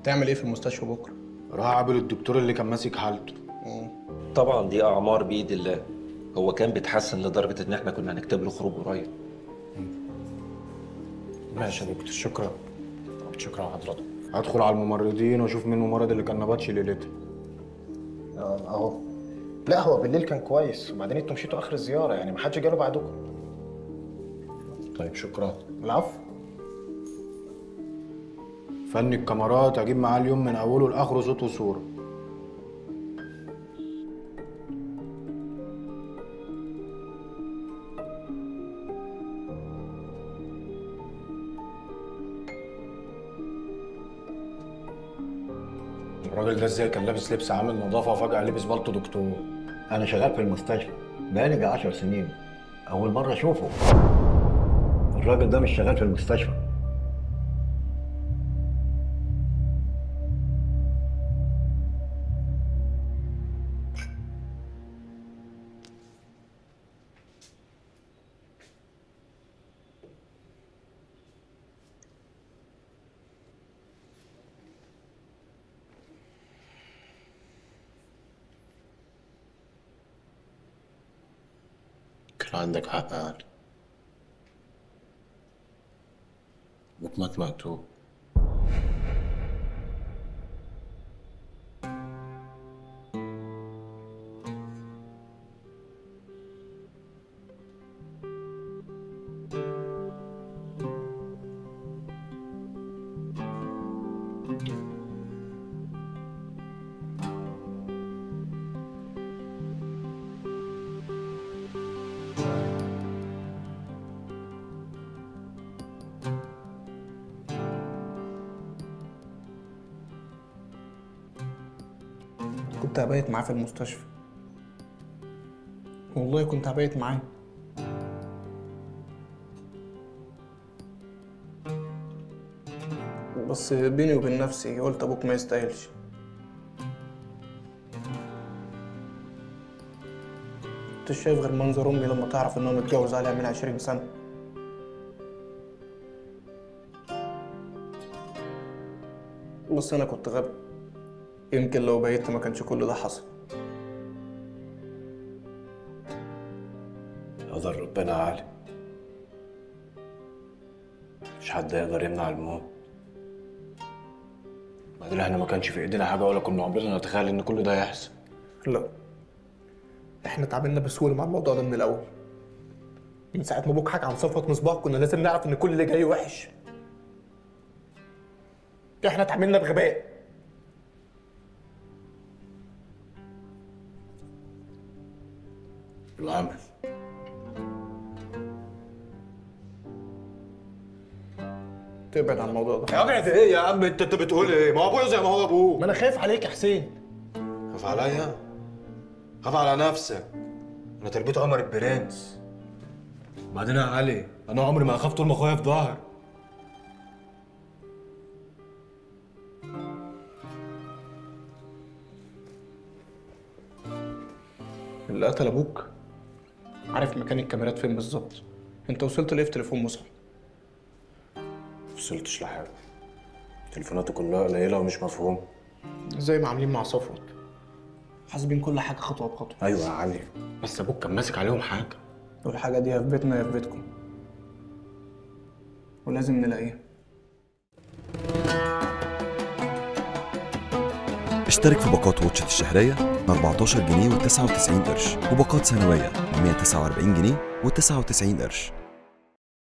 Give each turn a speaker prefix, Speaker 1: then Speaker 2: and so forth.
Speaker 1: تعمل ايه في المستشفى بكره
Speaker 2: راح اقابل الدكتور اللي كان ماسك حالته
Speaker 3: طبعا دي اعمار بايد الله هو كان بيتحسن لدرجه ان احنا كنا هنكتب له خروج قريب
Speaker 4: ماشي يا دكتور شكرا شكرا حضرتك
Speaker 2: هدخل على الممرضين واشوف مين الممرض اللي كان نبطش ليلتها
Speaker 5: اه اهو لا هو بالليل كان كويس وبعدين انتوا مشيتوا اخر الزياره يعني ما حدش جاله بعدكم
Speaker 4: طيب شكرا
Speaker 5: العفو
Speaker 2: فني الكاميرات اجيب معاه اليوم من اوله لاخره صوت وصوره
Speaker 4: الراجل ده ازاي كان لابس لبس عامل نظافه وفجاه لبس بالطو دكتور
Speaker 6: أنا شغال في المستشفى بقالي جا 10 سنين أول مرة أشوفه الراجل ده مش شغال في المستشفى
Speaker 4: كان عندك حق يعني ابوك مات مقتول
Speaker 1: كنت هبيت معاه في المستشفى والله كنت هبيت معاه بس بيني وبين نفسي قلت ابوك ما يستاهلش انت شايف غير منظر امي لما تعرف ان هو متجوز عليها من عشرين سنه بس انا كنت غبي يمكن لو بيت ما كانش كل ده حصل
Speaker 4: قدر ربنا عالي مش حد يقدر يمنع الموت بعدين احنا ما كانش في ايدينا حاجه ولا كنا عمرنا نتخيل ان كل ده يحصل
Speaker 1: لا احنا اتعاملنا بسهوله مع الموضوع ده من الاول من ساعه ما ابوك حكى عن صفوة مصباح كنا لازم نعرف ان كل اللي جاي وحش احنا اتعاملنا بغباء
Speaker 4: العمل
Speaker 1: تبعد عن الموضوع ده
Speaker 4: يا ابعد ايه يا عم انت انت بتقول ايه ما هو ابويا زي ما هو ابوه
Speaker 1: ما انا خايف عليك يا حسين
Speaker 4: خاف عليا خاف على نفسك انا تربيت عمر البرنس بعدين يا علي انا عمري ما اخاف طول ما اخويا في ظهر
Speaker 1: اللي قتل ابوك عارف مكان الكاميرات فين بالظبط انت وصلت ليه في تليفون مصعب
Speaker 4: وصلتش لحاجه تليفوناته كلها قليله ومش مفهوم
Speaker 1: زي ما عاملين مع صفوت حاسبين كل حاجه خطوه بخطوه
Speaker 4: ايوه يا علي بس ابوك كان ماسك عليهم حاجه
Speaker 1: والحاجه دي يا في بيتنا يا في بيتكم ولازم نلاقيها
Speaker 7: اشترك في باقات واتشت الشهرية ب 14 جنيه و99 قرش وباقات سنوية ب 149 جنيه و99 قرش